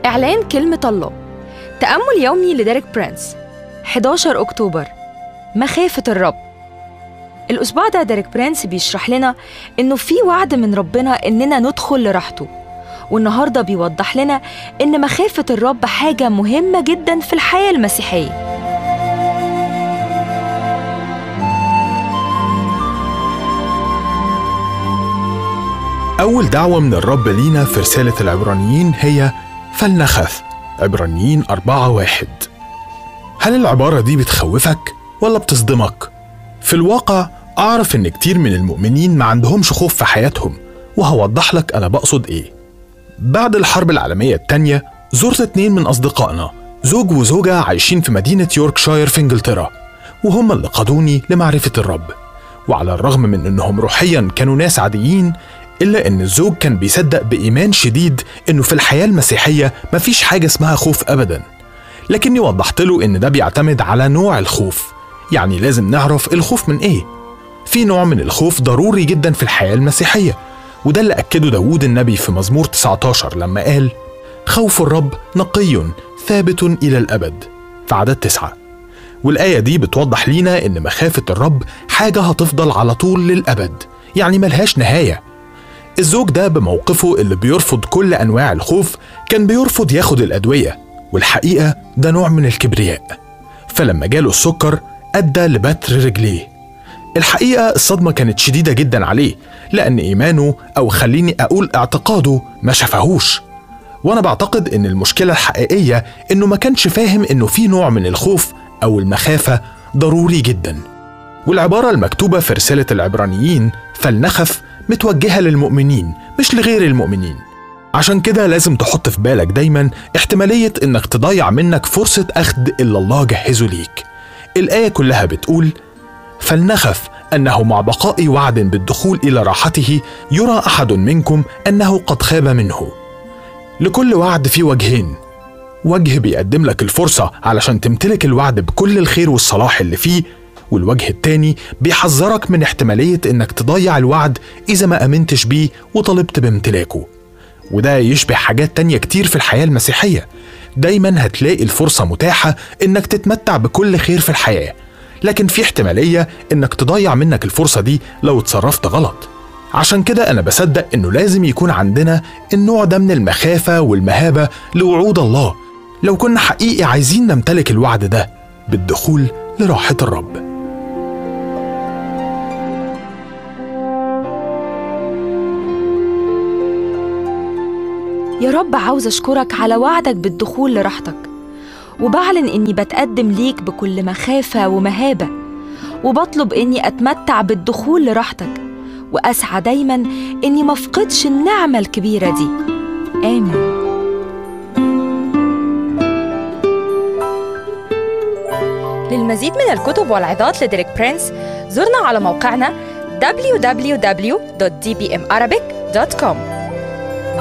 إعلان كلمة الله تأمل يومي لديريك برينس 11 أكتوبر مخافة الرب الأسبوع ده ديريك برينس بيشرح لنا إنه في وعد من ربنا إننا ندخل لراحته والنهارده بيوضح لنا إن مخافة الرب حاجة مهمة جدا في الحياة المسيحية أول دعوة من الرب لينا في رسالة العبرانيين هي فلنخف عبرانيين أربعة واحد هل العبارة دي بتخوفك ولا بتصدمك؟ في الواقع أعرف إن كتير من المؤمنين ما عندهمش خوف في حياتهم وهوضح لك أنا بقصد إيه بعد الحرب العالمية التانية زرت اتنين من أصدقائنا زوج وزوجة عايشين في مدينة يوركشاير في إنجلترا وهم اللي قادوني لمعرفة الرب وعلى الرغم من إنهم روحيا كانوا ناس عاديين إلا إن الزوج كان بيصدق بإيمان شديد إنه في الحياة المسيحية مفيش حاجة اسمها خوف أبدا لكني وضحت له إن ده بيعتمد على نوع الخوف يعني لازم نعرف الخوف من إيه في نوع من الخوف ضروري جدا في الحياة المسيحية وده اللي أكده داوود النبي في مزمور 19 لما قال خوف الرب نقي ثابت إلى الأبد في عدد تسعة والآية دي بتوضح لينا إن مخافة الرب حاجة هتفضل على طول للأبد يعني ملهاش نهاية الزوج ده بموقفه اللي بيرفض كل أنواع الخوف كان بيرفض ياخد الأدوية والحقيقة ده نوع من الكبرياء فلما جاله السكر أدى لبتر رجليه الحقيقة الصدمة كانت شديدة جدا عليه لأن إيمانه أو خليني أقول اعتقاده ما شافهوش وأنا بعتقد إن المشكلة الحقيقية إنه ما كانش فاهم إنه في نوع من الخوف أو المخافة ضروري جدا والعبارة المكتوبة في رسالة العبرانيين فلنخف متوجهة للمؤمنين مش لغير المؤمنين عشان كده لازم تحط في بالك دايما احتمالية انك تضيع منك فرصة اخذ اللي الله جهزه ليك الآية كلها بتقول فلنخف أنه مع بقاء وعد بالدخول إلى راحته يرى أحد منكم أنه قد خاب منه لكل وعد في وجهين وجه بيقدم لك الفرصة علشان تمتلك الوعد بكل الخير والصلاح اللي فيه والوجه التاني بيحذرك من احتمالية انك تضيع الوعد اذا ما امنتش بيه وطلبت بامتلاكه وده يشبه حاجات تانية كتير في الحياة المسيحية دايما هتلاقي الفرصة متاحة انك تتمتع بكل خير في الحياة لكن في احتمالية انك تضيع منك الفرصة دي لو اتصرفت غلط عشان كده انا بصدق انه لازم يكون عندنا النوع ده من المخافة والمهابة لوعود الله لو كنا حقيقي عايزين نمتلك الوعد ده بالدخول لراحة الرب يا رب عاوز أشكرك على وعدك بالدخول لراحتك وبعلن إني بتقدم ليك بكل مخافة ومهابة وبطلب إني أتمتع بالدخول لراحتك وأسعى دايما إني مفقدش النعمة الكبيرة دي آمين للمزيد من الكتب والعظات لديريك برينس زرنا على موقعنا www.dbmarabic.com